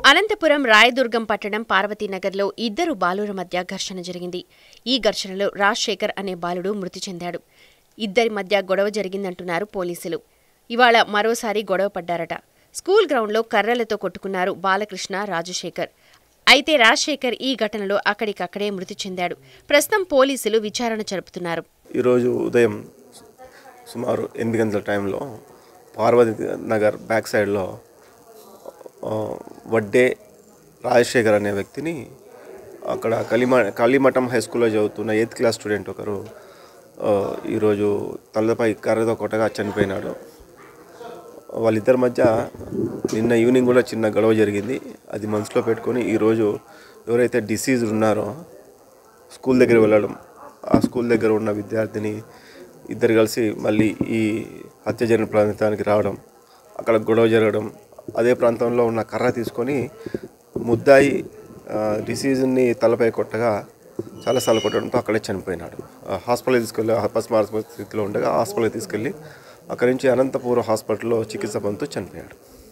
అనంతపురం రాయదుర్గం పట్టణం పార్వతీనగర్లో ఇద్దరు బాలుర మధ్య ఘర్షణ జరిగింది ఈ ఘర్షణలో రాజశేఖర్ అనే బాలుడు మృతి చెందాడు ఇద్దరి మధ్య గొడవ జరిగిందంటున్నారు పోలీసులు ఇవాళ మరోసారి గొడవ పడ్డారట స్కూల్ గ్రౌండ్లో కర్రలతో కొట్టుకున్నారు బాలకృష్ణ రాజశేఖర్ అయితే రాజశేఖర్ ఈ ఘటనలో అక్కడికక్కడే మృతి చెందాడు ప్రస్తుతం పోలీసులు విచారణ జరుపుతున్నారు ఈరోజు ఉదయం సుమారు ఎనిమిది గంటల టైంలో పార్వతి నగర్ బ్యాక్ సైడ్లో ఆ, వడ్డే రాజశేఖర్ అనే వ్యక్తిని అక్కడ కలిమ కలిమఠం హై స్కూల్లో చదువుతున్న ఎయిత్ క్లాస్ స్టూడెంట్ ఒకరు ఆ, ఈరోజు తలపై కర్రతో కొట్టగా చనిపోయినాడు వాళ్ళిద్దరి మధ్య నిన్న ఈవినింగ్ కూడా చిన్న గొడవ జరిగింది అది మనసులో పెట్టుకొని ఈరోజు ఎవరైతే డిసీజ్ ఉన్నారో స్కూల్ దగ్గర వెళ్ళడం ఆ స్కూల్ దగ్గర ఉన్న విద్యార్థిని ఇద్దరు కలిసి మళ్ళీ ఈ హత్య జరిగిన ప్రాంతానికి రావడం అక్కడ గొడవ జరగడం అదే ప్రాంతంలో ఉన్న కర్ర తీసుకొని ముద్దాయి ఆ, డిసీజ్ని తలపై కొట్టగా చాలాసార్లు కొట్టడంతో అక్కడే చనిపోయినాడు ఆ, హాస్పిటల్ తీసుకెళ్ళి అపస్మారక స్థితిలో ఉండగా హాస్పిటల్కి తీసుకెళ్ళి అక్కడి నుంచి అనంతపురం హాస్పిటల్లో చికిత్స పొందుతూ చనిపోయాడు